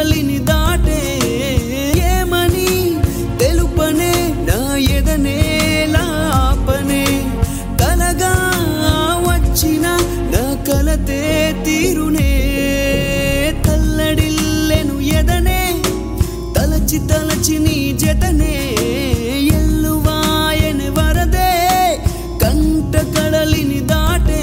కడలిని దాటే ఏమని తెలుపనే నా ఎదనే లాపనే కలగా వచ్చిన నా కలతే తీరునే తల్లడిల్లెను ఎదనే తలచి తలచి నీ జతనే ఎల్లువాయన వరదే కంట కడలిని దాటే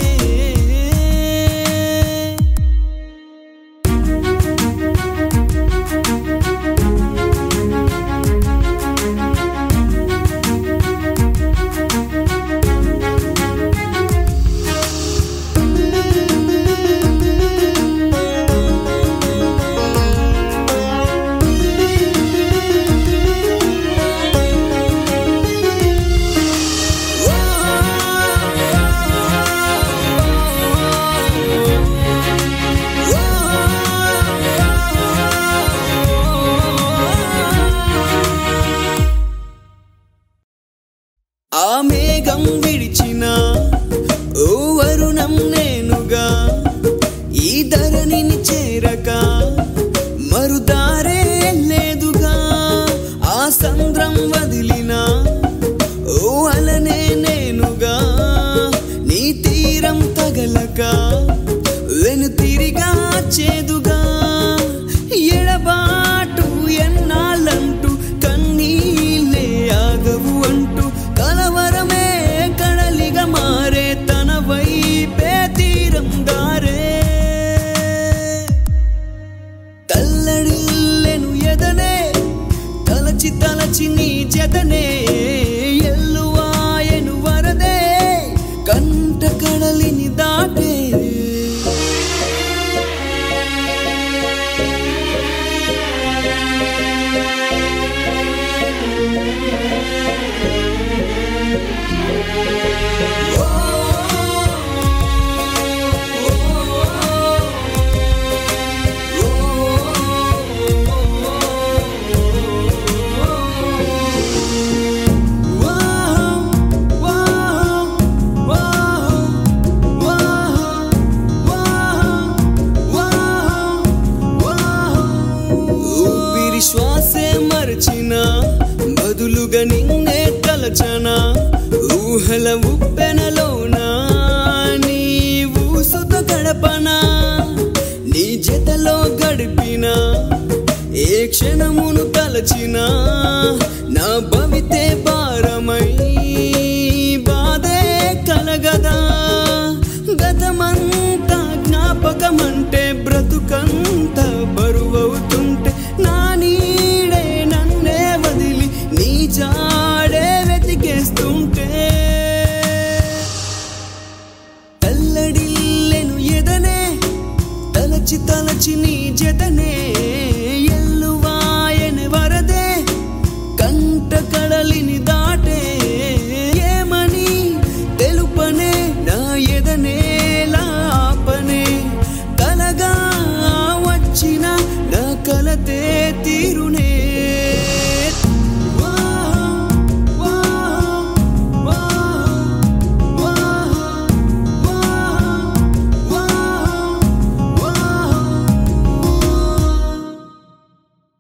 ఆ మేఘం విడిచిన ఓ వరుణం నేనుగా ఈ ధరణిని చేరక మరుదారే లేదుగా ఆ సంద్రం వదిలిన ఓ అలనే నేనుగా నీ తీరం తగలక వెను తిరిగా చేదుగా ఎడబాటు ఎన్నాళ్ళంటూ కన్నీళ్ళే ఆగవు అంటూ కలవరమే కడలిగా మారే తన వైపే తీరం దారే తల్లడిల్లెను ఎదనే తలచి తలచి నీ జతనే ఎల్లువాయను వరదే కంట కడలిని దాటే ఊపిరి శ్వాసే మరచిన బదులుగా నిన్నే తలచన ఊహల ఉప్పెనలోన నీ ఊసుత గడపన నీ జతలో గడిపిన ఏ క్షణమును తలచిన నా భవితే భారమై బాధే కలగదా గతమంతా జ్ఞాపకమంటే బ్రతుకంతా బరువవుతుంటే నా నీడే నన్నే వదిలి నీ జాడే వెతికేస్తుంటే తల్లడిల్లెను ఎదనే తలచి తలచి నీ జతనే ఎల్లువాయన వరదే కంట కడలిని దాటే ఏమని తెలుపనే నా ఎదనే లాపనే కలగా వచ్చిన నా కలతే తీరు